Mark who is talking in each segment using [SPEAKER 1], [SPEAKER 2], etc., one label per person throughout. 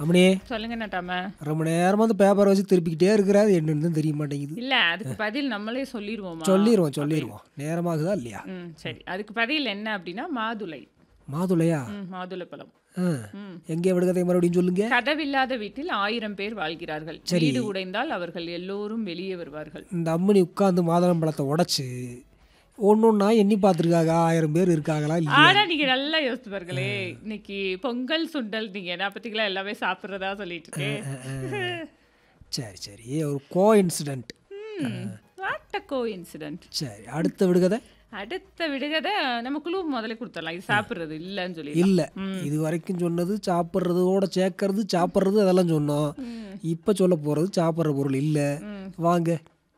[SPEAKER 1] அம்மனே
[SPEAKER 2] சொல்லுங்க நட்டாம
[SPEAKER 1] ரொம்ப நேரமா வந்து பேப்பர் வச்சு திருப்பிக்கிட்டே இருக்கிறாரு என்னன்னு தான் தெரிய மாட்டேங்குது
[SPEAKER 2] இல்ல அதுக்கு பதில் நம்மளே சொல்லிடுவோமா
[SPEAKER 1] சொல்லிடுவோம் சொல்லிடுவோம் நேரமாகுதா இல்லையா
[SPEAKER 2] ம் சரி அதுக்கு பதில் என்ன அப்படின்னா மாதுளை
[SPEAKER 1] மாதுளையா
[SPEAKER 2] ம் மாதுளை பழம்
[SPEAKER 1] ஆ.
[SPEAKER 2] ம்
[SPEAKER 1] எங்கே விடுகதை மறுபடியும் சொல்லுங்க
[SPEAKER 2] கதவில்லாத வீட்டில் ஆயிரம் பேர் வாழ்கிறார்கள் வீடு உடைந்தால் அவர்கள் எல்லோரும் வெளியே வருவார்கள்
[SPEAKER 1] இந்த அம்மனி உட்காந்து மாதுளம் பழத்தை உடைச்சு ஒன்று ஒன்றா எண்ணி பார்த்துருக்காங்க ஆயிரம் பேர் இருக்காங்களா இல்லையா
[SPEAKER 2] ஆனா நீங்க நல்லா யோசிச்சு பாருங்களே இன்னைக்கு பொங்கல் சுண்டல் நீங்க என்ன பத்திக்கலாம் எல்லாமே சாப்பிடுறதா சொல்லிட்டு இருக்கேன்
[SPEAKER 1] சரி சரி ஒரு coincident
[SPEAKER 2] what uh coincident
[SPEAKER 1] சரி அடுத்த விடுகதை
[SPEAKER 2] அடுத்த விடுகதை நம்ம குழு முதல்ல கொடுத்துடலாம் இது சாப்பிடுறது இல்லைன்னு சொல்லி
[SPEAKER 1] இல்லை இது வரைக்கும் சொன்னது சாப்பிட்றதோட சேர்க்கறது சாப்பிட்றது அதெல்லாம் சொன்னோம் இப்போ சொல்ல போகிறது சாப்பிட்ற பொருள் இல்லை வாங்க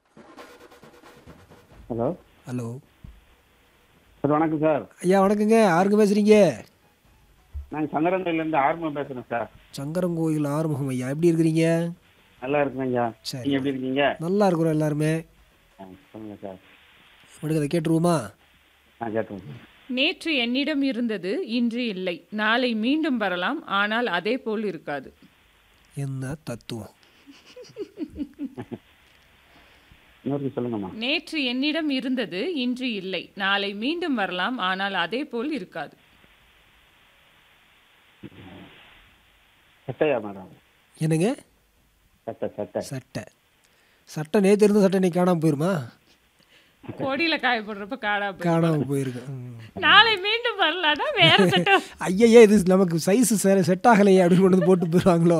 [SPEAKER 3] ஹலோ
[SPEAKER 1] ஹலோ
[SPEAKER 3] சார் வணக்கம் சார்
[SPEAKER 1] ஐயா வணக்கங்க யாருங்க பேசுகிறீங்க
[SPEAKER 3] நாங்கள் சங்கரங்கோயிலேருந்து ஆர்வம் பேசுகிறேன் சார்
[SPEAKER 1] சங்கரங்கோயில் ஆறுமுகம் ஐயா எப்படி இருக்கிறீங்க
[SPEAKER 3] நல்லா இருக்குங்க ஐயா
[SPEAKER 1] சரி.
[SPEAKER 3] நீங்கள் எப்படி இருக்கீங்க
[SPEAKER 1] நல்லா இருக்கிறோம் எல்லாருமே
[SPEAKER 3] ஆ, சொல்லுங்க சார்
[SPEAKER 1] விடுகதை கேட்டுருவோமா
[SPEAKER 3] நான் கேட்டேன் சார்
[SPEAKER 2] நேற்று என்னிடம் இருந்தது இன்று இல்லை நாளை மீண்டும் வரலாம் ஆனால் அதே போல் இருக்காது
[SPEAKER 1] என்ன தத்துவம்
[SPEAKER 3] இன்னொரு சொல்லுங்கம்மா
[SPEAKER 2] நேற்று என்னிடம் இருந்தது இன்று இல்லை நாளை மீண்டும் வரலாம் ஆனால் அதே போல் இருக்காது
[SPEAKER 3] சட்டையா மேடம்
[SPEAKER 1] என்னங்க
[SPEAKER 3] சட்டை சட்டை
[SPEAKER 1] சட்டை சட்டை நேற்று இருந்த சட்டை இன்னைக்கு காணாமல் போயிருமா
[SPEAKER 2] கொடியில காய போடுறப்ப காடா போய்
[SPEAKER 1] காணாமல் போயிருக்கு ம்.
[SPEAKER 2] நாளை மீண்டும் வரலாம்னா வேற சட்டம்
[SPEAKER 1] ஐயையே இது நமக்கு சைஸ் செட் ஆகலையே அப்படின்னு கொண்டு வந்து போட்டு போயிடுவாங்களோ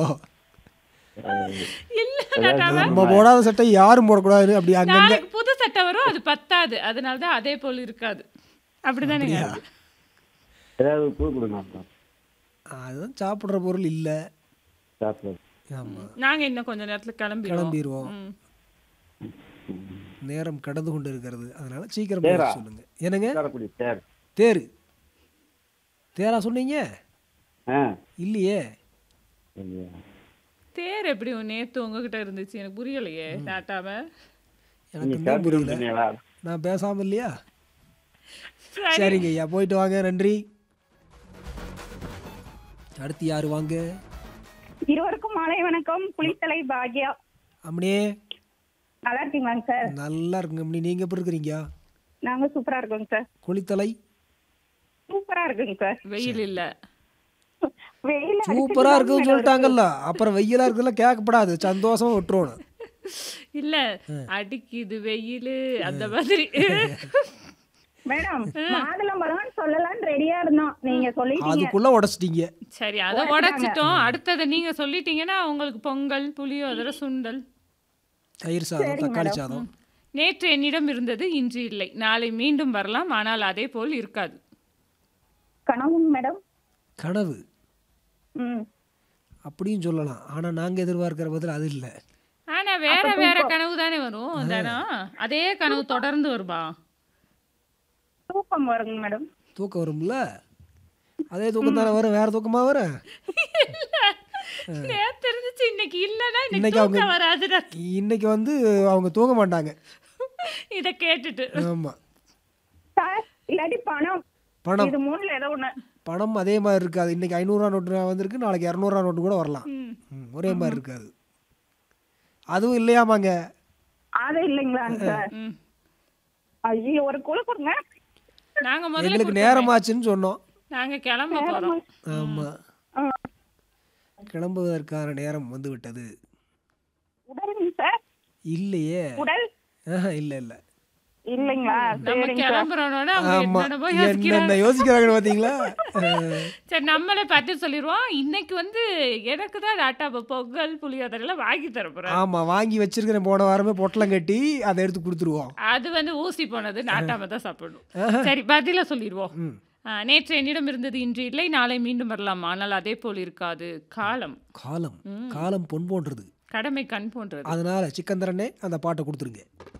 [SPEAKER 2] இல்ல நட்டாம
[SPEAKER 1] நம்ம போடாத சட்டை யாரும் போடக்கூடாது அப்படி அங்கங்க
[SPEAKER 2] நாளைக்கு புது சட்டை வரும் அது பத்தாது அதனால தான் அதே போல் இருக்காது அப்படிதானே
[SPEAKER 3] ஏதாவது பூ கொடுங்க மேடம்
[SPEAKER 1] அதுதான் சாப்பிட்ற பொருள் இல்லை
[SPEAKER 3] சாப்பிடுறது
[SPEAKER 1] ஆமாம்
[SPEAKER 2] நாங்க இன்னும் கொஞ்ச நேரத்துல கிளம்பிடுவோம்
[SPEAKER 1] கிளம்பிடுவோம்
[SPEAKER 2] ம்.
[SPEAKER 1] நேரம் கடந்து கொண்டு இருக்கிறது அதனால சீக்கிரம்
[SPEAKER 3] தேரா?
[SPEAKER 1] பதில் சொல்லுங்க என்னங்க
[SPEAKER 3] உட்காரக்கூடிய சேர்
[SPEAKER 1] தேரு தேரா சொன்னீங்க
[SPEAKER 3] ஆ
[SPEAKER 1] இல்லையே
[SPEAKER 3] இல்லையா
[SPEAKER 2] தேர் எப்படி நேத்து உங்ககிட்ட இருந்துச்சு எனக்கு புரியலையே நாட்டாம
[SPEAKER 1] எனக்கு
[SPEAKER 3] நீங்கள்
[SPEAKER 1] இன்னும் புரியல
[SPEAKER 3] சொன்னீங்களா
[SPEAKER 1] நான் பேசாம இல்லையா
[SPEAKER 2] சரி
[SPEAKER 1] சரிங்க ஐயா போயிட்டு வாங்க நன்றி அடுத்து யாரு வாங்க
[SPEAKER 4] இருவருக்கும் மாலை வணக்கம் புலித்தலை பாக்யா
[SPEAKER 1] அம்மனியே
[SPEAKER 4] நல்லா இருக்கீங்களாங்க சார்
[SPEAKER 1] நல்லா இருக்குங்க அம்மனி நீங்க எப்படி இருக்கிறீங்க
[SPEAKER 4] நாங்க சூப்பரா இருக்கோங்க சார்
[SPEAKER 1] குளித்தலை
[SPEAKER 4] சூப்பரா இருக்குங்க சார்
[SPEAKER 2] வெயில் இல்ல
[SPEAKER 4] வெயில்
[SPEAKER 1] சூப்பரா இருக்குன்னு சொல்லிட்டாங்கல்ல அப்புறம் வெயிலா இருக்குல்ல கேட்கப்படாது சந்தோஷமா விட்டுருவோம்
[SPEAKER 2] இல்ல அடிக்குது வெயில் அந்த மாதிரி
[SPEAKER 4] மேடம் மாதுளம்பழம் சொல்லலாம்னு ரெடியா இருந்தோம் நீங்க சொல்லிட்டீங்க
[SPEAKER 1] அதுக்குள்ள உடைச்சிட்டீங்க
[SPEAKER 2] சரி அதை உடைச்சிட்டோம் அடுத்ததை நீங்க சொல்லிட்டீங்கன்னா உங்களுக்கு பொங்கல் புளியோதரை சுண்டல்
[SPEAKER 1] தயிர் சாதம் தக்காளி சாதம்
[SPEAKER 2] நேற்று என்னிடம் இருந்தது இன்று இல்லை நாளை மீண்டும் வரலாம் ஆனால் அதே போல் இருக்காது
[SPEAKER 4] கனவும் மேடம்
[SPEAKER 1] கனவு
[SPEAKER 4] ம்
[SPEAKER 1] அப்படியும் சொல்லலாம் ஆனா நாங்க எதிர்பார்க்கிற பதில் அது இல்லை
[SPEAKER 2] ஆனா வேற வேற கனவு தானே வரும் தானம் அதே கனவு தொடர்ந்து வருமா
[SPEAKER 4] தூக்கம் வருங்க மேடம்
[SPEAKER 1] தூக்கம் வரும்ல அதே தூக்கம் தானே வரும் வேற தூக்கமா வரும்
[SPEAKER 2] நேத்து இருந்துச்சு இன்னைக்கு இல்லைன்னா இன்னைக்கு
[SPEAKER 1] இன்னைக்கு அவங்க-
[SPEAKER 2] தூக்கம் வராதுடா
[SPEAKER 1] இன்னைக்கு வந்து அவங்க தூங்க மாட்டாங்க
[SPEAKER 2] இத கேட்டுட்டு
[SPEAKER 1] ஆமா
[SPEAKER 4] சார் இல்லாட்டி பணம்
[SPEAKER 1] பணம்
[SPEAKER 4] இது மூணுல ஏதோ ஒண்ணு
[SPEAKER 1] பணம் அதே மாதிரி இருக்காது இன்னைக்கு ஐநூறுரூவா நோட்டு வந்திருக்கு நாளைக்கு இரநூறுவா நோட்டு கூட வரலாம்
[SPEAKER 2] ம்.
[SPEAKER 1] ம், ஒரே மாதிரி இருக்காது அதுவும் இல்லையாமாங்க
[SPEAKER 4] அது இல்லைங்களாங்க சார்
[SPEAKER 2] ம்.
[SPEAKER 4] ஐயோ ஒரு குழு கொடுங்க
[SPEAKER 2] நாங்க முதல்ல
[SPEAKER 1] எங்களுக்கு
[SPEAKER 2] கொடுத்தோமே.
[SPEAKER 1] நேரமாச்சுன்னு சொன்னோம்
[SPEAKER 2] நாங்க கிளம்ப போறோம்
[SPEAKER 1] ஆமா
[SPEAKER 4] ஆ.
[SPEAKER 1] கிளம்புவதற்கான நேரம் வந்து விட்டது
[SPEAKER 4] உடலுங்க சார்
[SPEAKER 1] இல்லையே
[SPEAKER 4] உடல்
[SPEAKER 1] ஆஹா, இல்ல இல்ல
[SPEAKER 4] இல்லைங்களா
[SPEAKER 2] நம்ம
[SPEAKER 4] சரிங்க சார்
[SPEAKER 2] கிளம்புறோட அவங்க
[SPEAKER 1] ஆமா
[SPEAKER 2] என்னென்னமோ யோசிக்கிறாங்க
[SPEAKER 1] என்னென்ன யோசிக்கிறாங்க பாத்தீங்களா அஹ்,
[SPEAKER 2] சரி நம்மளே பார்த்து சொல்லிடுவோம் இன்னைக்கு வந்து எனக்கு தான் டாட்டா பொங்கல் புளியோதரைலாம் வாங்கி தர போறேன்
[SPEAKER 1] ஆமா வாங்கி வச்சிருக்கிறேன் போன வாரமே பொட்டலம் கட்டி அதை எடுத்து கொடுத்துருவோம்
[SPEAKER 2] அது வந்து ஊசி போனது நாட்டாம தான் சாப்பிடணும் சரி பதில சொல்லிடுவோம்
[SPEAKER 1] ம்.
[SPEAKER 2] ஆ, நேற்று என்னிடம் இருந்தது இன்று இல்லை நாளை மீண்டும் வரலாம் ஆனால் அதே போல் இருக்காது காலம்
[SPEAKER 1] காலம் காலம் பொன் போன்றது
[SPEAKER 2] கடமை கண் போன்றது
[SPEAKER 1] அதனால சிக்கந்தரனே அந்த பாட்டை கொடுத்துருங்க